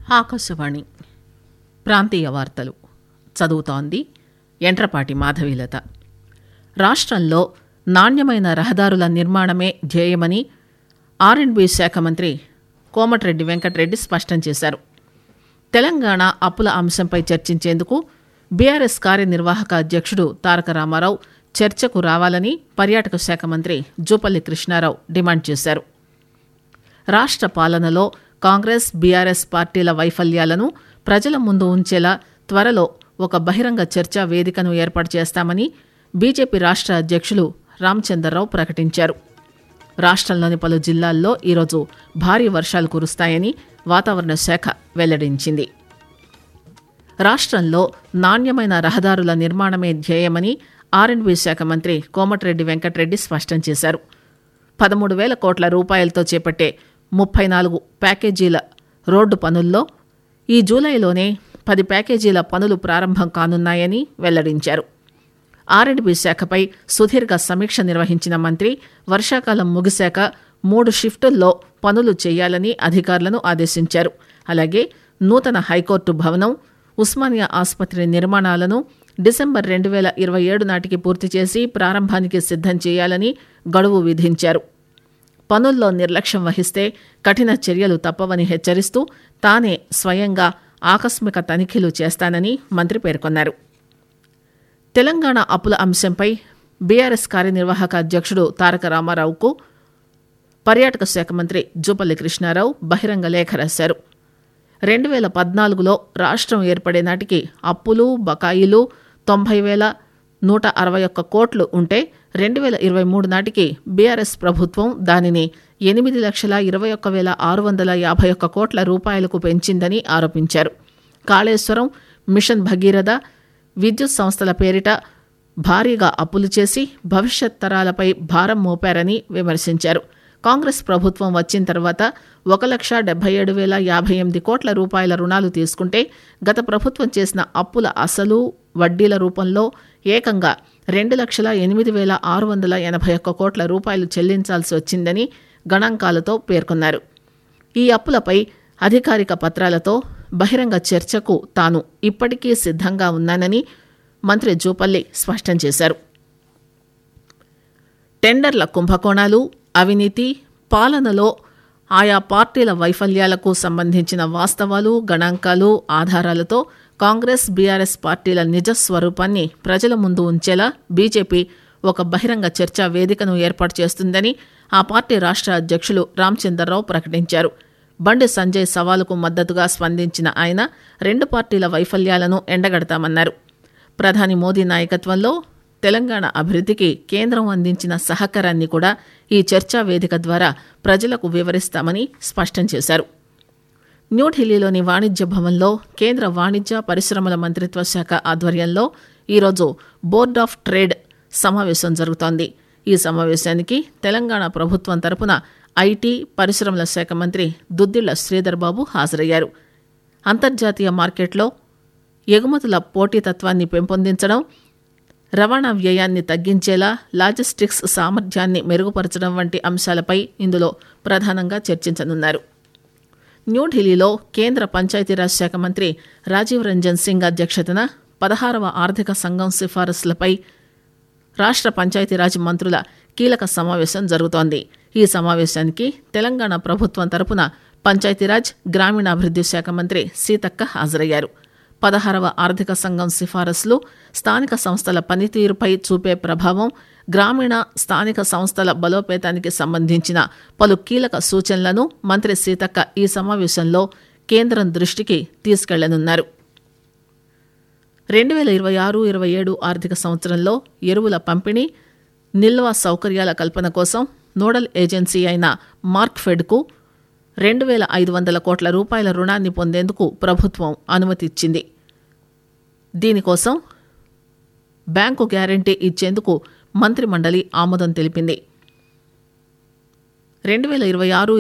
ఆకాశవాణి ప్రాంతీయ వార్తలు చదువుతోంది ఎంట్రపాటి మాధవీలత రాష్ట్రంలో నాణ్యమైన రహదారుల నిర్మాణమే ధ్యేయమని ఆర్ఎండ్బి శాఖ మంత్రి కోమటిరెడ్డి వెంకటరెడ్డి స్పష్టం చేశారు తెలంగాణ అప్పుల అంశంపై చర్చించేందుకు బీఆర్ఎస్ కార్యనిర్వాహక అధ్యక్షుడు తారక రామారావు చర్చకు రావాలని పర్యాటక శాఖ మంత్రి జూపల్లి కృష్ణారావు డిమాండ్ చేశారు రాష్ట్ర పాలనలో కాంగ్రెస్ బీఆర్ఎస్ పార్టీల వైఫల్యాలను ప్రజల ముందు ఉంచేలా త్వరలో ఒక బహిరంగ చర్చా వేదికను ఏర్పాటు చేస్తామని బీజేపీ రాష్ట్ర అధ్యక్షులు రామచందర్రావు ప్రకటించారు రాష్ట్రంలోని పలు జిల్లాల్లో ఈరోజు భారీ వర్షాలు కురుస్తాయని వాతావరణ శాఖ వెల్లడించింది రాష్ట్రంలో నాణ్యమైన రహదారుల నిర్మాణమే ధ్యేయమని ఆర్ఎండ్బి శాఖ మంత్రి కోమటిరెడ్డి వెంకటరెడ్డి స్పష్టం చేశారు పదమూడు వేల కోట్ల రూపాయలతో చేపట్టే ముప్పై నాలుగు ప్యాకేజీల రోడ్డు పనుల్లో ఈ జూలైలోనే పది ప్యాకేజీల పనులు ప్రారంభం కానున్నాయని వెల్లడించారు ఆర్ఎండ్బి శాఖపై సుదీర్ఘ సమీక్ష నిర్వహించిన మంత్రి వర్షాకాలం ముగిశాక మూడు షిఫ్టుల్లో పనులు చేయాలని అధికారులను ఆదేశించారు అలాగే నూతన హైకోర్టు భవనం ఉస్మానియా ఆసుపత్రి నిర్మాణాలను డిసెంబర్ రెండు వేల ఇరవై ఏడు నాటికి పూర్తి చేసి ప్రారంభానికి సిద్ధం చేయాలని గడువు విధించారు పనుల్లో నిర్లక్ష్యం వహిస్తే కఠిన చర్యలు తప్పవని హెచ్చరిస్తూ తానే స్వయంగా ఆకస్మిక తనిఖీలు చేస్తానని మంత్రి పేర్కొన్నారు తెలంగాణ అప్పుల అంశంపై బీఆర్ఎస్ కార్యనిర్వాహక అధ్యక్షుడు తారక రామారావుకు పర్యాటక శాఖ మంత్రి జూపల్లి కృష్ణారావు బహిరంగ లేఖ రాశారు రెండు వేల పద్నాలుగులో రాష్ట్రం ఏర్పడే నాటికి అప్పులు బకాయిలు తొంభై వేల నూట అరవై ఒక్క కోట్లు ఉంటే రెండు వేల ఇరవై మూడు నాటికి బీఆర్ఎస్ ప్రభుత్వం దానిని ఎనిమిది లక్షల ఇరవై ఒక్క వేల ఆరు వందల యాభై ఒక్క కోట్ల రూపాయలకు పెంచిందని ఆరోపించారు కాళేశ్వరం మిషన్ భగీరథ విద్యుత్ సంస్థల పేరిట భారీగా అప్పులు చేసి భవిష్యత్ తరాలపై భారం మోపారని విమర్శించారు కాంగ్రెస్ ప్రభుత్వం వచ్చిన తర్వాత ఒక లక్ష డెబ్బై ఏడు వేల యాభై ఎనిమిది కోట్ల రూపాయల రుణాలు తీసుకుంటే గత ప్రభుత్వం చేసిన అప్పుల అసలు వడ్డీల రూపంలో ఏకంగా రెండు లక్షల ఎనిమిది వేల ఆరు వందల ఎనభై ఒక్క కోట్ల రూపాయలు చెల్లించాల్సి వచ్చిందని గణాంకాలతో పేర్కొన్నారు ఈ అప్పులపై అధికారిక పత్రాలతో బహిరంగ చర్చకు తాను ఇప్పటికీ సిద్ధంగా ఉన్నానని మంత్రి జూపల్లి స్పష్టం చేశారు టెండర్ల కుంభకోణాలు అవినీతి పాలనలో ఆయా పార్టీల వైఫల్యాలకు సంబంధించిన వాస్తవాలు గణాంకాలు ఆధారాలతో కాంగ్రెస్ బీఆర్ఎస్ పార్టీల నిజ స్వరూపాన్ని ప్రజల ముందు ఉంచేలా బీజేపీ ఒక బహిరంగ చర్చా వేదికను ఏర్పాటు చేస్తుందని ఆ పార్టీ రాష్ట్ర అధ్యక్షులు రామచందర్రావు ప్రకటించారు బండి సంజయ్ సవాలుకు మద్దతుగా స్పందించిన ఆయన రెండు పార్టీల వైఫల్యాలను ఎండగడతామన్నారు ప్రధాని మోదీ నాయకత్వంలో తెలంగాణ అభివృద్ధికి కేంద్రం అందించిన సహకారాన్ని కూడా ఈ చర్చా వేదిక ద్వారా ప్రజలకు వివరిస్తామని స్పష్టం చేశారు న్యూఢిల్లీలోని వాణిజ్య భవన్లో కేంద్ర వాణిజ్య పరిశ్రమల మంత్రిత్వ శాఖ ఆధ్వర్యంలో ఈరోజు బోర్డ్ ఆఫ్ ట్రేడ్ సమావేశం జరుగుతోంది ఈ సమావేశానికి తెలంగాణ ప్రభుత్వం తరపున ఐటీ పరిశ్రమల శాఖ మంత్రి దుద్దిళ్ల శ్రీధర్ బాబు హాజరయ్యారు అంతర్జాతీయ మార్కెట్లో ఎగుమతుల పోటీతత్వాన్ని పెంపొందించడం రవాణా వ్యయాన్ని తగ్గించేలా లాజిస్టిక్స్ సామర్థ్యాన్ని మెరుగుపరచడం వంటి అంశాలపై ఇందులో ప్రధానంగా చర్చించనున్నారు న్యూఢిల్లీలో కేంద్ర పంచాయతీరాజ్ శాఖ మంత్రి రాజీవ్ రంజన్ సింగ్ అధ్యక్షతన పదహారవ ఆర్థిక సంఘం సిఫారసులపై రాష్ట్ర పంచాయతీరాజ్ మంత్రుల కీలక సమావేశం జరుగుతోంది ఈ సమావేశానికి తెలంగాణ ప్రభుత్వం తరపున పంచాయతీరాజ్ గ్రామీణాభివృద్ది శాఖ మంత్రి సీతక్క హాజరయ్యారు పదహారవ ఆర్థిక సంఘం సిఫారసులు స్థానిక సంస్థల పనితీరుపై చూపే ప్రభావం గ్రామీణ స్థానిక సంస్థల బలోపేతానికి సంబంధించిన పలు కీలక సూచనలను మంత్రి సీతక్క ఈ సమావేశంలో కేంద్రం దృష్టికి తీసుకెళ్లనున్నారు రెండు వేల ఇరవై ఆరు ఇరవై ఏడు ఆర్థిక సంవత్సరంలో ఎరువుల పంపిణీ నిల్వ సౌకర్యాల కల్పన కోసం నోడల్ ఏజెన్సీ అయిన మార్క్ఫెడ్కు రెండు వేల ఐదు వందల కోట్ల రూపాయల రుణాన్ని పొందేందుకు ప్రభుత్వం అనుమతి ఇచ్చింది దీనికోసం బ్యాంకు గ్యారంటీ ఇచ్చేందుకు మంత్రిమండలి ఆమోదం తెలిపింది రెండు వేల ఇరవై ఆరు